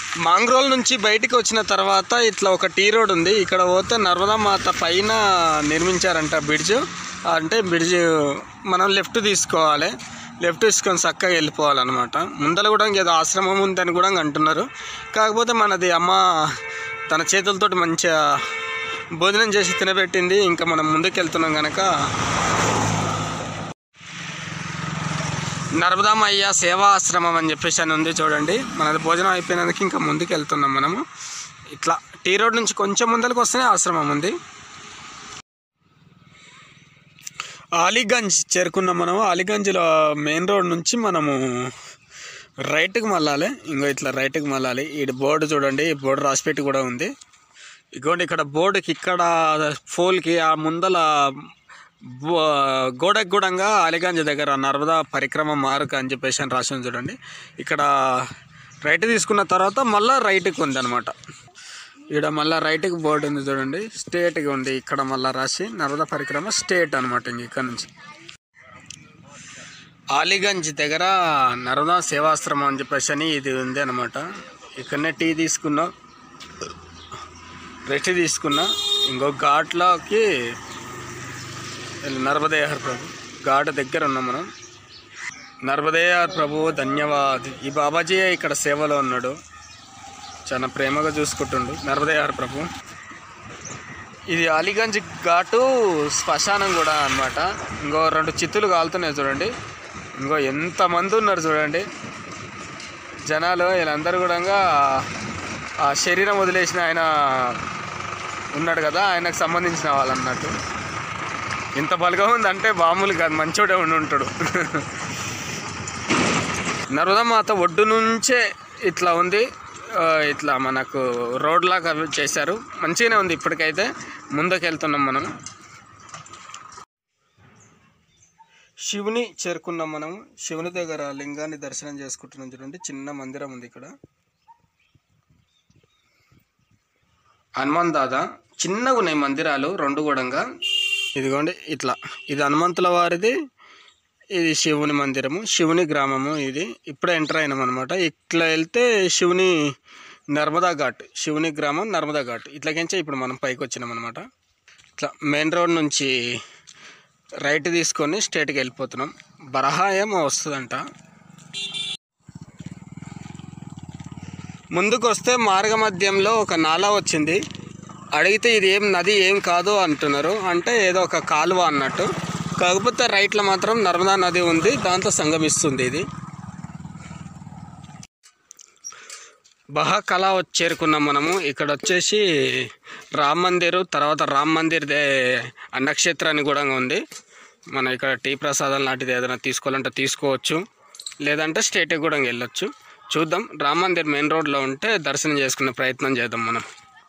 మాంగ్రోల్ నుంచి బయటికి వచ్చిన తర్వాత ఇట్లా ఒక టీ రోడ్ ఉంది ఇక్కడ పోతే నర్మదా మాత పైన నిర్మించారంట బ్రిడ్జ్ అంటే బ్రిడ్జ్ మనం లెఫ్ట్ తీసుకోవాలి లెఫ్ట్ తీసుకొని చక్కగా వెళ్ళిపోవాలన్నమాట ముందర కూడా ఏదో ఆశ్రమం ఉందని కూడా అంటున్నారు కాకపోతే మనది అమ్మ తన చేతులతోటి మంచిగా భోజనం చేసి తినబెట్టింది ఇంకా మనం ముందుకు వెళ్తున్నాం కనుక నర్మదామయ్య సేవా ఆశ్రమం అని చెప్పేసి అని ఉంది చూడండి మనది భోజనం అయిపోయినందుకు ఇంకా ముందుకు వెళ్తున్నాం మనము ఇట్లా టీ రోడ్ నుంచి కొంచెం ముందరకు వస్తేనే ఆశ్రమం ఉంది అలీగంజ్ చేరుకున్నాం మనము అలీగంజ్లో మెయిన్ రోడ్ నుంచి మనము రైట్కి మళ్ళాలి ఇంకో ఇట్లా రైట్కి మళ్ళాలి ఈ బోర్డు చూడండి ఈ బోర్డు రాసిపెట్టి కూడా ఉంది ఇగోండి ఇక్కడ బోర్డుకి ఇక్కడ ఫోల్కి ఆ ముందల బో- గోడకు గూడంగా అలిగంజ్ దగ్గర నర్మదా పరిక్రమ మార్గ్ అని చెప్పేసి అని రాసి ఉంది చూడండి ఇక్కడ రైట్ తీసుకున్న తర్వాత మళ్ళీ రైట్కి ఉంది అనమాట ఇక్కడ మళ్ళీ రైట్కి బోర్డు ఉంది చూడండి స్టేట్గా ఉంది ఇక్కడ మళ్ళీ రాసి నర్మదా పరిక్రమ స్టేట్ అనమాట ఇంక ఇక్కడ నుంచి అలీగంజ్ దగ్గర నర్మదా సేవాశ్రమం అని చెప్పేసి అని ఇది ఉంది అనమాట ఇక్కడనే టీ తీసుకున్నా రెస్ట్ తీసుకున్నా ఇంకో ఘాట్లోకి నర్మదేహర్ ప్రభు ఘాట్ దగ్గర ఉన్నాం మనం నర్మదేహర్ ప్రభు ధన్యవాద్ ఈ బాబాజీ ఇక్కడ సేవలో ఉన్నాడు చాలా ప్రేమగా చూసుకుంటుండు నర్మదేహర్ ప్రభు ఇది అలీగంజ్ ఘాటు శ్మశానం కూడా అన్నమాట ఇంకో రెండు చిత్తులు కాలుతున్నాయి చూడండి ఇంకో ఎంతమంది ఉన్నారు చూడండి జనాలు వీళ్ళందరూ కూడా ఆ శరీరం వదిలేసిన ఆయన ఉన్నాడు కదా ఆయనకు సంబంధించిన వాళ్ళు అన్నట్టు ఇంత బలగా ఉందంటే మామూలు కాదు మంచోడే ఉండి ఉంటాడు నర్మదామాత ఒడ్డు నుంచే ఇట్లా ఉంది ఆ, ఇట్లా మనకు రోడ్ లాగా అవి చేశారు మంచిగానే ఉంది ఇప్పటికైతే ముందుకు వెళ్తున్నాం మనం శివుని చేరుకున్నాం మనం శివుని దగ్గర లింగాన్ని దర్శనం చేసుకుంటున్నాం చూడండి చిన్న మందిరం ఉంది ఇక్కడ హనుమాన్ దాదా చిన్నగా ఉన్నాయి మందిరాలు రెండు కూడంగా ఇదిగోండి ఇట్లా ఇది హనుమంతుల వారిది ఇది శివుని మందిరము శివుని గ్రామము ఇది ఇప్పుడే ఎంటర్ అయినాం అనమాట ఇట్లా వెళ్తే శివుని నర్మదా ఘాట్ శివుని గ్రామం నర్మదా ఘాట్ ఇట్లాగించే ఇప్పుడు మనం పైకి వచ్చినాం అనమాట ఇట్లా మెయిన్ రోడ్ నుంచి రైట్ తీసుకొని స్ట్రేట్కి వెళ్ళిపోతున్నాం బరహా ఏమో వస్తుందంట ముందుకు వస్తే మార్గ మధ్యంలో ఒక నాలా వచ్చింది అడిగితే ఇది ఏం నది ఏం కాదు అంటున్నారు అంటే ఏదో ఒక కాలువ అన్నట్టు కాకపోతే రైట్లో మాత్రం నర్మదా నది ఉంది దాంతో సంగమిస్తుంది ఇది బహా కళ వచ్చి చేరుకున్నాం మనము ఇక్కడ వచ్చేసి రామ్ మందిర్ తర్వాత రామ్ మందిర్ దే అన్నక్షేత్ర అని కూడా ఉంది మనం ఇక్కడ టీ ప్రసాదం లాంటిది ఏదైనా తీసుకోవాలంటే తీసుకోవచ్చు లేదంటే స్టేట్కి కూడా వెళ్ళొచ్చు చూద్దాం రామ్ మందిర్ మెయిన్ రోడ్లో ఉంటే దర్శనం చేసుకునే ప్రయత్నం చేద్దాం మనం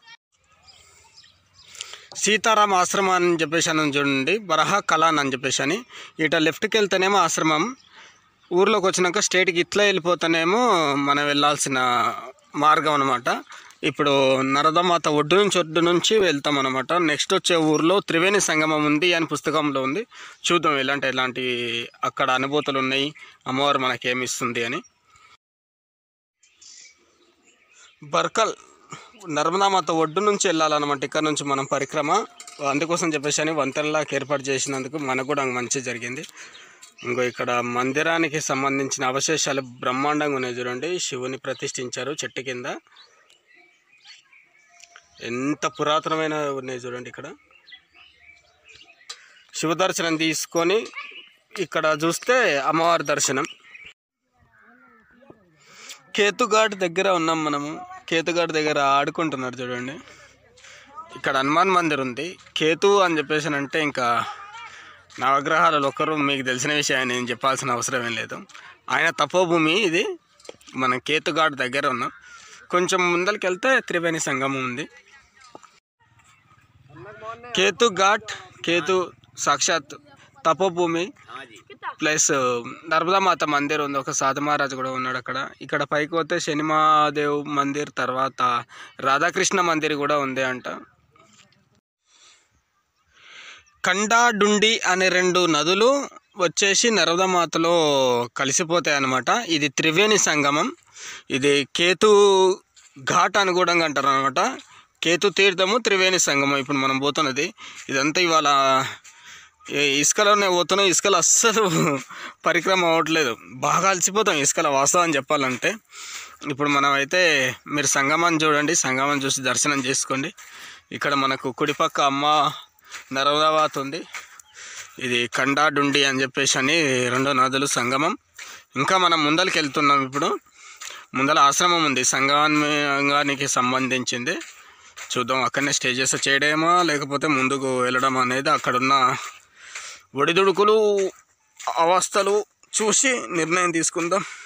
సీతారాం ఆశ్రమం అని చెప్పేసి అని చూడండి బరహా కళాన్ అని చెప్పేసి అని ఇట లెఫ్ట్కి వెళ్తేనేమో ఆశ్రమం ఊర్లోకి వచ్చినాక స్టేట్కి ఇట్లా వెళ్ళిపోతేనేమో మనం వెళ్ళాల్సిన మార్గం అనమాట ఇప్పుడు నరదమాత ఒడ్డు నుంచి ఒడ్డు నుంచి వెళ్తాం అనమాట నెక్స్ట్ వచ్చే ఊర్లో త్రివేణి సంగమం ఉంది అని పుస్తకంలో ఉంది చూద్దాం ఎలాంటి ఎలాంటి అక్కడ అనుభూతులు ఉన్నాయి అమ్మవారు మనకి ఏమి ఇస్తుంది అని బర్కల్ నర్మదామాత ఒడ్డు నుంచి వెళ్ళాలన్నమాట ఇక్కడ నుంచి మనం పరిక్రమ అందుకోసం చెప్పేసి అని వంతెనలాగా ఏర్పాటు చేసినందుకు మనకు కూడా మంచి జరిగింది ఇంకో ఇక్కడ మందిరానికి సంబంధించిన అవశేషాలు బ్రహ్మాండంగా ఉన్నాయి చూడండి శివుని ప్రతిష్ఠించారు చెట్టు కింద ఎంత పురాతనమైన ఉన్నాయి చూడండి ఇక్కడ శివ దర్శనం తీసుకొని ఇక్కడ చూస్తే అమ్మవారి దర్శనం కేతుఘాట్ దగ్గర ఉన్నాం మనము కేతుఘాట్ దగ్గర ఆడుకుంటున్నారు చూడండి ఇక్కడ హనుమాన్ మందిర్ ఉంది కేతు అని చెప్పేసి అంటే ఇంకా నవగ్రహాలలో ఒకరు మీకు తెలిసిన విషయం నేను చెప్పాల్సిన అవసరం ఏం లేదు ఆయన తపోభూమి ఇది మనం కేతుఘాట్ దగ్గర ఉన్నాం కొంచెం ముందరికి వెళ్తే త్రివేణి సంగమం ఉంది కేతు ఘాట్ కేతు సాక్షాత్ తపోభూమి ప్లస్ నర్మదామాత మందిర్ ఉంది ఒక సాధు మహారాజు కూడా ఉన్నాడు అక్కడ ఇక్కడ పైకి పోతే శనిమాదేవ్ మందిర్ తర్వాత రాధాకృష్ణ మందిర్ కూడా ఉంది అంట కండాడుండి అనే రెండు నదులు వచ్చేసి నర్మదామాతలో కలిసిపోతాయి అన్నమాట ఇది త్రివేణి సంగమం ఇది కేతు ఘాట్ అనుగుణంగా అంటారు అనమాట కేతు తీర్థము త్రివేణి సంగమం ఇప్పుడు మనం పోతున్నది ఇదంతా ఇవాళ ఈ ఇసుకలోనే పోతున్నాం ఇసుకలు అస్సలు పరిక్రమ అవ్వట్లేదు బాగా అలసిపోతాం ఇసుకల వాస్తవం చెప్పాలంటే ఇప్పుడు మనం అయితే మీరు సంగమాన్ని చూడండి సంగమాన్ని చూసి దర్శనం చేసుకోండి ఇక్కడ మనకు కుడిపక్క అమ్మ నరవదావాత ఉంది ఇది కండాడుండి అని చెప్పేసి అని రెండో నదులు సంగమం ఇంకా మనం ముందరికి వెళ్తున్నాం ఇప్పుడు ముందర ఆశ్రమం ఉంది సంగమానికి సంబంధించింది చూద్దాం అక్కడనే స్టే చేస్తే చేయడమా లేకపోతే ముందుకు వెళ్ళడం అనేది అక్కడున్న ఒడిదుడుకులు అవస్థలు చూసి నిర్ణయం తీసుకుందాం